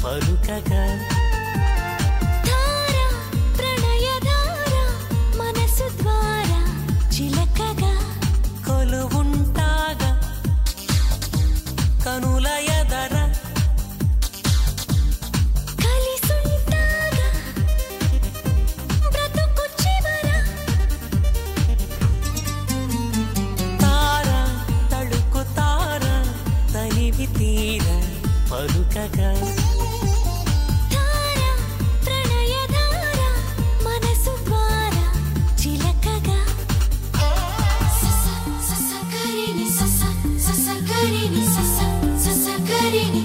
పలుకగా ధార ప్రణయధార మనసు ద్వారా చిలకగా కొలువుంటాగా కనుల ఎదర కలిసుంటాగా బ్రతుకు చివర తార తడుకు తార తనివి తీర పలుకగా ధార ప్రణయధార మనసు ద్వారా చిలకగా సస సస కరిని సస సస కరిని సస సస కరిని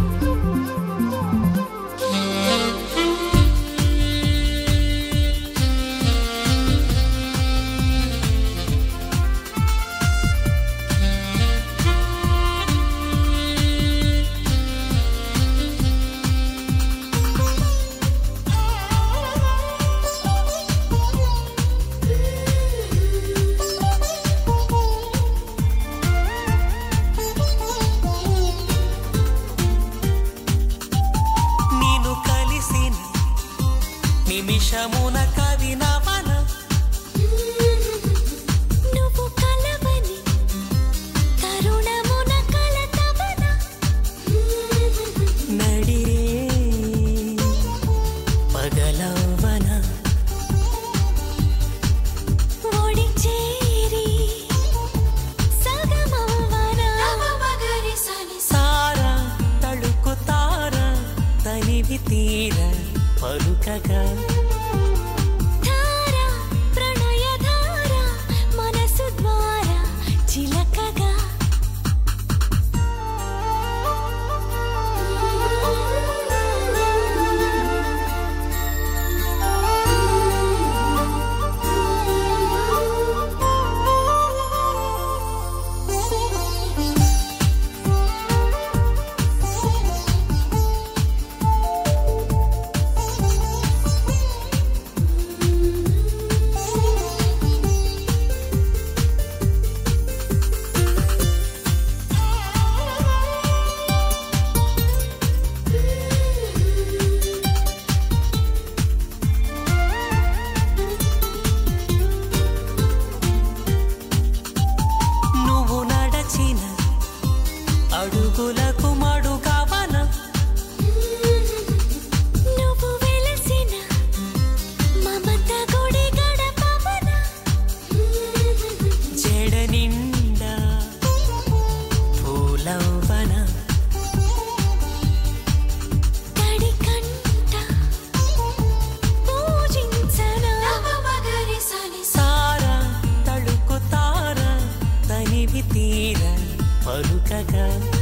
నేను కలిసిన నిమిషమున కవి నవన నువ్వు కలవని తరుణమున కలతవన నడిరే పగలవన ఓడి చేరి సగమవ్వన మగరి సని సార తడుకు తార తనివి తీర పలుకగా ధార ప్రణయధార మనసు ద్వారా చిలకగా నువ్వు నడచిన అడుగులకు మడుగవన నువ్వు వెలసిన మమత గుడి గడపవన జడ నిండా పూలవ్వన తడి కంట పూజించన మగరి సని సార తడుకు తార తనివి తీర పలుకగా